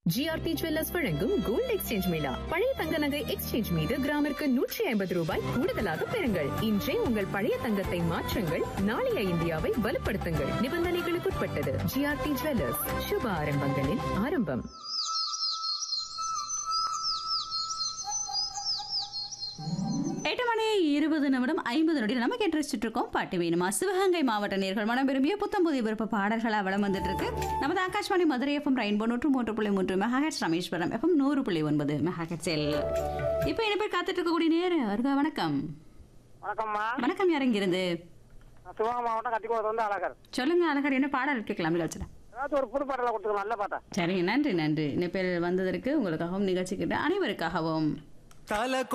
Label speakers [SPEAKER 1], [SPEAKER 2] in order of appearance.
[SPEAKER 1] GRT jewellers வழங்கும் gold exchange mela பழைய தங்க நகை எக்ஸ்சேஞ்ச் மீது கிராமிற்கு நூற்றி ஐம்பது ரூபாய் கூடுதலாக பெறுங்கள் இன்றே உங்கள் பழைய தங்கத்தை மாற்றுங்கள் நாளைய இந்தியாவை வலுப்படுத்துங்கள் நிபந்தனைகளுக்குட்பட்டது ஜிஆர்டி ஜுவல்லர்ஸ் சுப ஆரம்பங்களின் ஆரம்பம்
[SPEAKER 2] எட்டு மணி இருபது நிமிடம் ஐம்பது நொடியில் நம்ம கேட்டு ரசிச்சுட்டு இருக்கோம் பாட்டு வேணுமா சிவகங்கை மாவட்ட நேர்கள் மனம் விரும்பிய புத்தம் புதிய விருப்ப பாடல்களாக வளம் வந்துட்டு இருக்கு நமது ஆகாஷ்வாணி மதுரை எஃப்எம் ரெயின்போ நூற்று மூன்று புள்ளி மூன்று மெகாஹெட்ஸ் ராமேஸ்வரம் எஃப்எம் நூறு புள்ளி ஒன்பது மெகாஹெட்ஸில் இப்போ என்ன பேர் காத்துட்டு இருக்கக்கூடிய நேரு அருகா வணக்கம்
[SPEAKER 3] வணக்கம்மா
[SPEAKER 2] வணக்கம் யார் இங்கிருந்து
[SPEAKER 3] நான் சிவகங்கை மாவட்டம் கத்திக்கோடு வந்து அழகர்
[SPEAKER 2] சொல்லுங்க அழகர் என்ன பாடல் கேட்கலாம் நிகழ்ச்சியில்
[SPEAKER 3] ஏதாச்சும் ஒரு புது பாடலை கொடுத்துக்கலாம் நல்ல பாட்டா
[SPEAKER 2] சரிங்க நன்றி நன்றி இந்த பேர் வந்ததற்கு உங்களுக்காகவும் நிகழ்ச்சிக்கிட்ட அனைவருக்காகவும்
[SPEAKER 4] தல